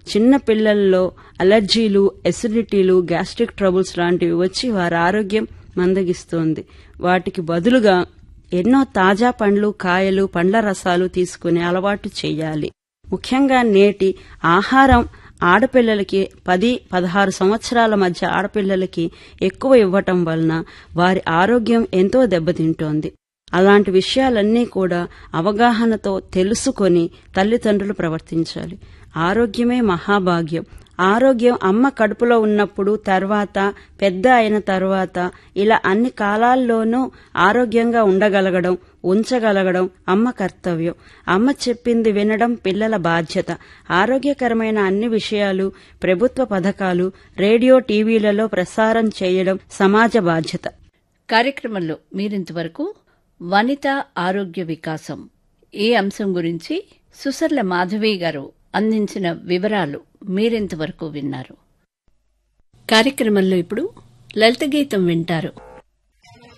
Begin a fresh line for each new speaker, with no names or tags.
చిన్న పిల్లల్లో అలర్జీలు ఎసిడిటీలు gastric troubles లాంటివి వచ్చి వారి ఆరోగ్యం మందగిస్తోంది వాటికి బదులుగా ఎన్నో తాజా పండ్లు కాయలు పండ్ల రసాలు తీసుకునే అలవాటు చేయాలి ముఖ్యంగా నేటి ఆహారం ఆడపిల్లలకి పది పదహారు సంవత్సరాల మధ్య ఆడపిల్లలకి ఎక్కువ ఇవ్వటం వలన వారి ఆరోగ్యం ఎంతో దెబ్బతింటోంది అలాంటి విషయాలన్నీ కూడా అవగాహనతో తెలుసుకొని తల్లిదండ్రులు ప్రవర్తించాలి ఆరోగ్యమే మహాభాగ్యం ఆరోగ్యం అమ్మ కడుపులో ఉన్నప్పుడు తర్వాత పెద్ద అయిన తర్వాత ఇలా అన్ని కాలాల్లోనూ ఆరోగ్యంగా ఉండగలగడం ఉంచగలగడం అమ్మ కర్తవ్యం అమ్మ చెప్పింది వినడం పిల్లల బాధ్యత ఆరోగ్యకరమైన అన్ని విషయాలు ప్రభుత్వ పథకాలు రేడియో టీవీలలో ప్రసారం చేయడం సమాజ బాధ్యత
కార్యక్రమంలో మీరింతవరకు వనిత ఆరోగ్య వికాసం ఈ అంశం గురించి సుసర్ల మాధవి గారు అందించిన వివరాలు మీరింతవరకు విన్నారు కార్యక్రమంలో ఇప్పుడు లలిత గీతం వింటారు